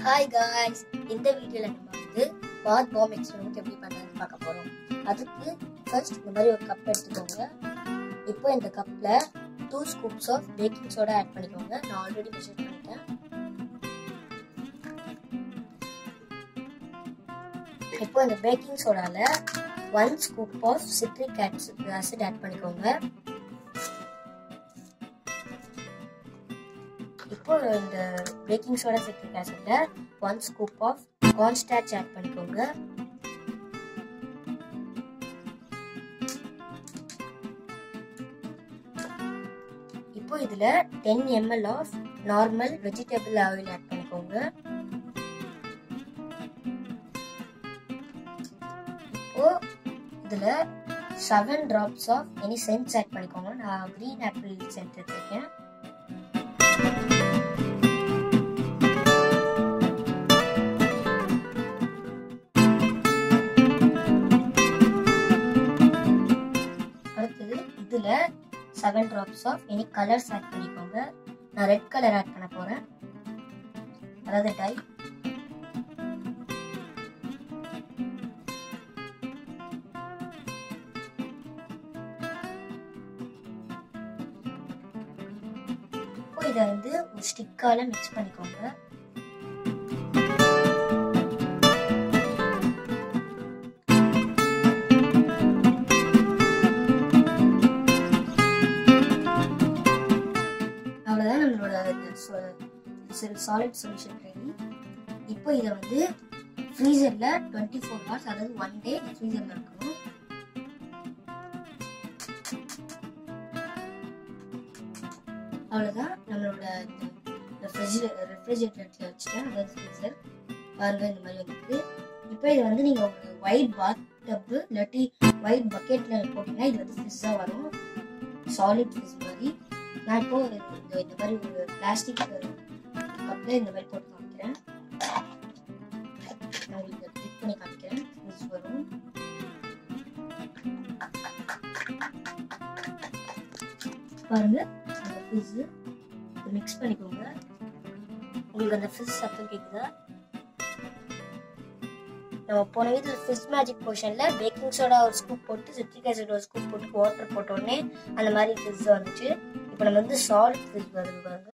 hi guys இந்த வீடியோல நம்ம வந்து பாத் பாம் எக்ஸ்பெரிமெண்ட் எப்படி பண்றதுன்னு பார்க்க போறோம் அதுக்கு ஃபர்ஸ்ட் இந்த மாதிரி ஒரு கப் எடுத்துக்கோங்க இப்போ இந்த கப்ல two scoops of baking soda add பண்ணிக்கோங்க நான் ஆல்ரெடி மெஷர் பண்ணிட்டேன் இப்போ இந்த பேக்கிங் சோடால one scoop of citric acid add பண்ணிக்கோங்க இப்போ இந்த பேக்கிங் சோடா சிட்ரிக் ஆசிட்ல one scoop of cornstarch add பண்ணிக்கோங்க இப்போ இதுல ten ml of normal vegetable oil add பண்ணிக்கோங்க இப்போ இதுல seven drops of any scents add பண்ணிக்கோங்க நான் கிரீன் ஆப்பிள் சென்ட் எடுத்திருக்கேன் அடுத்தது இதுல seven drops of any colours add பண்ணிக்கோங்க நான் ரெட் கலர் ஆட் பண்ண போறேன் அதாவது டை இப்போ இதை வந்து ஒரு ஸ்டிக்கால மிக்ஸ் பண்ணிக்கோங்க அவ்வளோதான் நம்மளோட சாலிட் சொல்யூஷன் ரெடி இப்போ இதை வந்து ஃப்ரீசரில் டுவெண்ட்டி ஃபோர் ஹவர்ஸ் அதாவது ஒன் டே ஃப்ரீசரில் இருக்கணும் அவ்வளோதான் நம்மளோட இந்த ரெஃப்ரிஜரேட்டரில் வச்சுட்டேன் அதாவது ஃப்ரீசர் பாருங்க இந்த மாதிரி வந்துருக்கு இப்போ இதை வந்து நீங்கள் ஒரு ஒயிட் பாத் டப்பு இல்லாட்டி ஒயிட் பக்கெட்டில் போட்டிங்கன்னா இது வந்து ஃபிஷ்ஷாக வரும் சாலிட் ஃபிஷ் மாதிரி நான் இப்போ ஒரு இந்த இந்த மாதிரி ஒரு பிளாஸ்டிக் கப்பில் இந்த மாதிரி போட்டு காமிக்கிறேன் நான் உங்களுக்கு கிளிக் பண்ணி காமிக்கிறேன் ஃபிஷ் வரும் பாருங்க அந்த ஃபிஷ் மிக்ஸ் பண்ணிக்கோங்க உங்களுக்கு அந்த ஃபிஷ் சத்தம் கேட்குதா நம்ம போன வீட்டில் ஃபிஷ் மேஜிக் போர்ஷனில் பேக்கிங் சோடா ஒரு ஸ்கூப் போட்டு சிட்ரிக் ஆசிட் ஒரு ஸ்கூப் போட்டு வாட்டர் போட்ட உடனே அந்த மாதிரி ஃபிஷ் வந்துச்சு இப்போ நம்ம வந்து சால்ட் ஃபிஷ் வருது பாருங்க